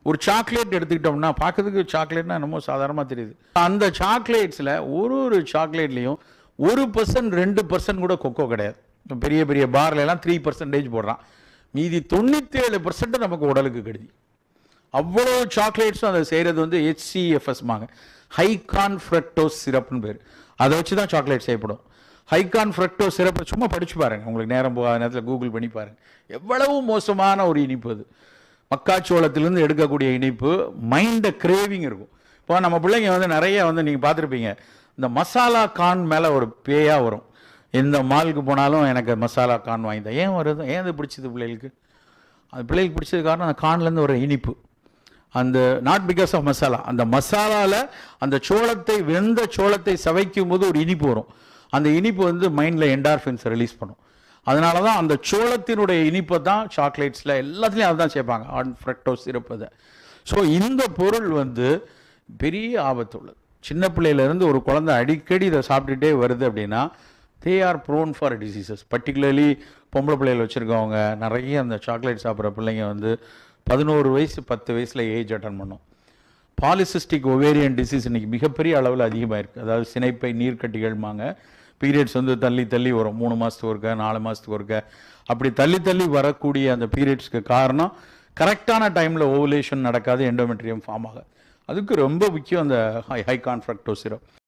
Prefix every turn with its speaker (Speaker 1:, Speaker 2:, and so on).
Speaker 1: ஒரு சாக்லேட் எடுத்துக்கிட்டோம்னா பார்க்கறதுக்கு சாக்லேட்னா என்னமோ சாதாரணமாக தெரியுது அந்த சாக்லேட்ஸில் ஒரு ஒரு சாக்லேட்லேயும் ஒரு பர்சன்ட் ரெண்டு பர்சன்ட் கூட கொக்கோ கிடையாது இப்ப பெரிய பெரிய பார்ல எல்லாம் த்ரீ பர்சன்டேஜ் போடுறான் மீதி தொண்ணூற்றேழு பர்சன்ட் நமக்கு உடலுக்கு கெடுதி அவ்வளோ சாக்லேட்ஸும் அதை செய்கிறது வந்து ஹெச்சிஎஃப்எஸ்மாங்க ஹைகான் ஃப்ரக்டோஸ் சிரப்னு பேர் அதை வச்சு தான் சாக்லேட் செய்யப்படும் ஹைகான் ஃப்ரக்டோஸ் சிரப்பை சும்மா படிச்சு பாருங்க உங்களுக்கு நேரம் போகாத நேரத்தில் கூகுள் பண்ணி பாருங்க எவ்வளவு மோசமான ஒரு இனிப்பு அது மக்காச்சோளத்திலிருந்து எடுக்கக்கூடிய இனிப்பு மைண்டை கிரேவிங் இருக்கும் இப்போ நம்ம பிள்ளைங்க வந்து நிறைய வந்து நீங்கள் பார்த்துருப்பீங்க இந்த மசாலா கான் மேலே ஒரு பேயாக வரும் எந்த மாலுக்கு போனாலும் எனக்கு மசாலா கான் வாங்கி தான் ஏன் வருது ஏன் அது பிடிச்சது பிள்ளைகளுக்கு அது பிள்ளைகளுக்கு பிடிச்சது காரணம் அந்த கான்லேருந்து ஒரு இனிப்பு அந்த நாட் பிகாஸ் ஆஃப் மசாலா அந்த மசாலாவில் அந்த சோளத்தை வெந்த சோளத்தை சவைக்கும் போது ஒரு இனிப்பு வரும் அந்த இனிப்பு வந்து மைண்டில் என்டார்ஃபின்ஸ் ரிலீஸ் பண்ணும் அதனால தான் அந்த சோளத்தினுடைய இனிப்பை தான் சாக்லேட்ஸில் எல்லாத்துலேயும் அதுதான் சேர்ப்பாங்க ஆன் ஃப்ரக்டோஸ் இருப்பதை ஸோ இந்த பொருள் வந்து பெரிய ஆபத்து உள்ளது சின்ன பிள்ளையிலேருந்து ஒரு குழந்தை அடிக்கடி இதை சாப்பிட்டுட்டே வருது அப்படின்னா they are prone for diseases particularly பொம்பளை பிள்ளைகள் வச்சுருக்கவங்க நிறைய அந்த சாக்லேட் சாப்பிட்ற பிள்ளைங்க வந்து பதினோரு வயசு பத்து வயசில் ஏஜ் அட்டன் பண்ணும் பாலிசிஸ்டிக் ஒவேரியன் டிசீஸ் இன்னைக்கு மிகப்பெரிய அளவில் அதிகமாக இருக்குது அதாவது சினைப்பை நீர்க்கட்டிகள்மாங்க பீரியட்ஸ் வந்து தள்ளி தள்ளி வரும் மூணு மாதத்துக்கு ஒருக்க நாலு மாதத்துக்கு ஒருக்க அப்படி தள்ளி தள்ளி வரக்கூடிய அந்த பீரியட்ஸ்க்கு காரணம் கரெக்டான டைமில் ஓவுலேஷன் நடக்காது எண்டோமெட்ரியம் ஃபார்ம் ஆகாது அதுக்கு ரொம்ப முக்கியம் அந்த ஹை ஹை கான்ஃப்ரக்டோ சிரப்